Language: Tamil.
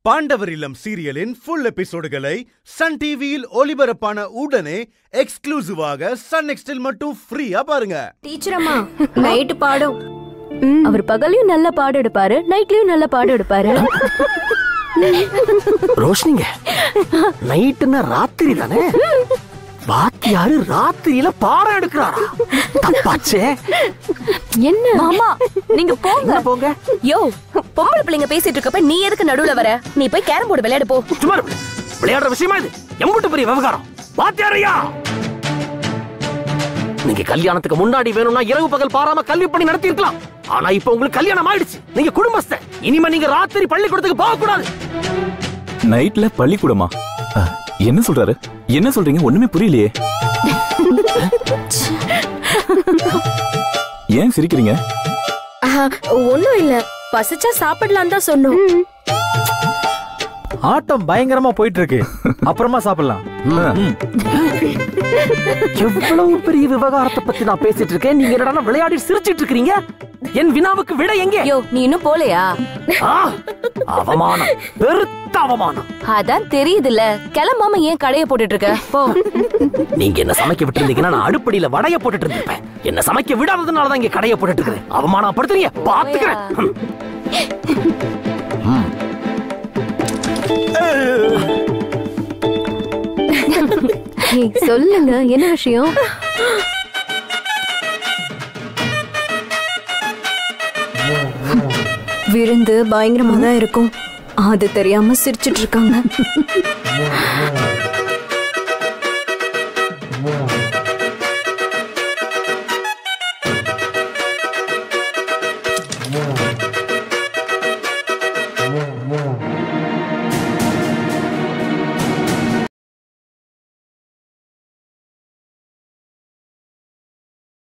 பாண்டவர் இல்லம் சீரியலின் ஃபுல் எபிசோடுகளை சன் டிவியில் ஒளிபரப்பான உடனே எக்ஸ்க்ளூசிவாக சன் நெக்ஸ்டில் மட்டும் ஃப்ரீயா பாருங்க டீச்சர் அம்மா நைட்டு பாடம் அவர் பகலையும் நல்ல பாடம் எடுப்பாரு நைட்லயும் நல்ல பாடம் எடுப்பாரு ரோஷினிங்க நைட்டுன்னா ராத்திரி தானே வாத்தியாரு ராத்திரியில பாடம் எடுக்கிறாரா தப்பாச்சே என்ன மாமா நீங்க போங்க என்ன போங்க யோ பொம்பளை பிள்ளைங்க பேசிட்டு இருக்கப்ப நீ எதுக்கு நடுவுல வர நீ போய் கேரம் போர்டு விளையாடு போ சும்மா இரு. விளையாடுற விஷயமா இது எம்புட்டு பெரிய விவகாரம் வாத்தியாரையா நீங்க கல்யாணத்துக்கு முன்னாடி வேணும்னா இரவு பகல் பாராம கல்வி பண்ணி நடத்தி இருக்கலாம் ஆனா இப்ப உங்களுக்கு கல்யாணம் ஆயிடுச்சு நீங்க குடும்பஸ்த இனிமே நீங்க ராத்திரி பள்ளிக்கூடத்துக்கு போக கூடாது நைட்ல பள்ளிக்கூடமா அ, என்ன சொல்றாரு என்ன சொல்றீங்க ஒண்ணுமே புரியலையே ஏன் சிரிக்கிறீங்க ஒண்ணும் இல்ல பசிச்சா சாப்பிடலாம் தான் சொன்னோம் ஆட்டம் பயங்கரமா போயிட்டு இருக்கு அப்புறமா சாப்பிடலாம் எவ்வளவு பெரிய விவகாரத்தை பத்தி நான் பேசிட்டு இருக்கேன் நீங்க என்னடா விளையாடி சிரிச்சிட்டு இருக்கீங்க என் வினாவுக்கு விட எங்கே யோ நீ இன்னும் போலையா ஆ, அவமானம் பெருத்த அவமானம் அதான் தெரியுதுல்ல கிளம்பாம ஏன் கடைய போட்டுட்டு இருக்க போ நீங்க என்ன சமைக்க விட்டுருந்தீங்கன்னா நான் அடுப்படியில வடைய போட்டுட்டு இருந்திருப்பேன் என்ன சமைக்க விடாததுனால தான் இங்க கடைய போட்டுட்டு இருக்கிறேன் அவமானப்படுத்துறீங்க பாத்துக்கிறேன் ம். ம். ஏய், சொல்லுங்க என்ன விஷயம் விருந்து பயங்கரமா தான் இருக்கும் அது தெரியாம சிரிச்சிட்டு இருக்காங்க